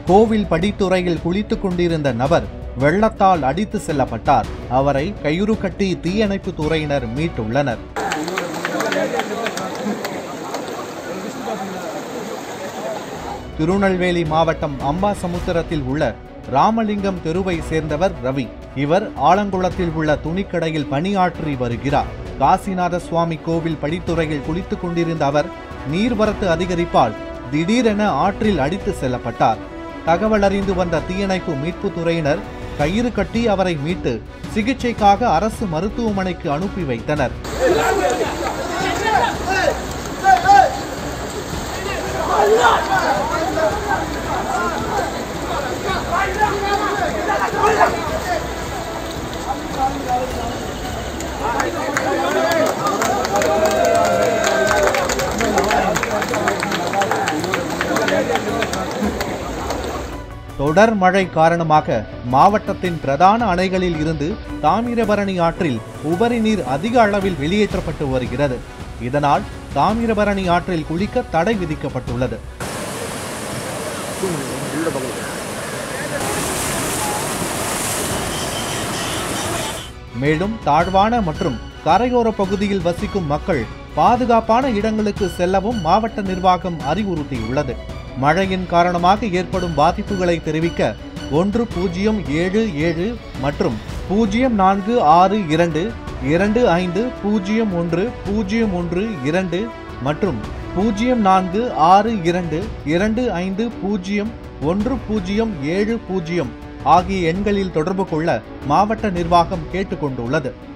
கோவில் படித்துறையில் குளித்துக் கொண்டிருந்த நபர் வெள்ளத்தால் அடித்து செல்லப்பட்டார் அவரை கயிறு கட்டி தீயணைப்பு துறையினர் மீட்டுள்ளனர் திருநெல்வேலி மாவட்டம் அம்பாசமுத்திரத்தில் உள்ள ராமலிங்கம் தெருவை சேர்ந்தவர் ரவி இவர் ஆலங்குளத்தில் உள்ள துணிக்கடையில் பணியாற்றி வருகிறார் காசிநாத சுவாமி கோவில் படித்துறையில் குளித்துக் கொண்டிருந்த அவர் நீர்வரத்து அதிகரிப்பால் திடீரென ஆற்றில் அடித்து செல்லப்பட்டார் தகவல் அறிந்து வந்த தீயணைப்பு மீட்பு துறையினர் கயிறு கட்டி அவரை மீட்டு சிகிச்சைக்காக அரசு மருத்துவமனைக்கு அனுப்பி வைத்தனர் தொடர் மழை காரணமாக மாவட்டத்தின் பிரதான அணைகளில் இருந்து தாமிரபரணி ஆற்றில் உபரி நீர் அதிக அளவில் வெளியேற்றப்பட்டு வருகிறது இதனால் தாமிரபரணி ஆற்றில் குளிக்க தடை விதிக்கப்பட்டுள்ளது மேலும் தாழ்வான மற்றும் கரையோர பகுதியில் வசிக்கும் மக்கள் பாதுகாப்பான இடங்களுக்கு செல்லவும் மாவட்ட நிர்வாகம் அறிவுறுத்தியுள்ளது மழையின் காரணமாக ஏற்படும் பாதிப்புகளை தெரிவிக்க ஒன்று பூஜ்ஜியம் ஏழு ஏழு மற்றும் பூஜ்ஜியம் நான்கு ஆறு இரண்டு இரண்டு ஐந்து பூஜ்ஜியம் ஒன்று பூஜ்ஜியம் ஒன்று இரண்டு மற்றும் பூஜ்ஜியம் நான்கு ஆறு இரண்டு இரண்டு ஐந்து பூஜ்ஜியம் ஒன்று பூஜ்ஜியம் ஏழு பூஜ்ஜியம் ஆகிய எண்களில் தொடர்பு கொள்ள மாவட்ட நிர்வாகம் கேட்டுக்கொண்டுள்ளது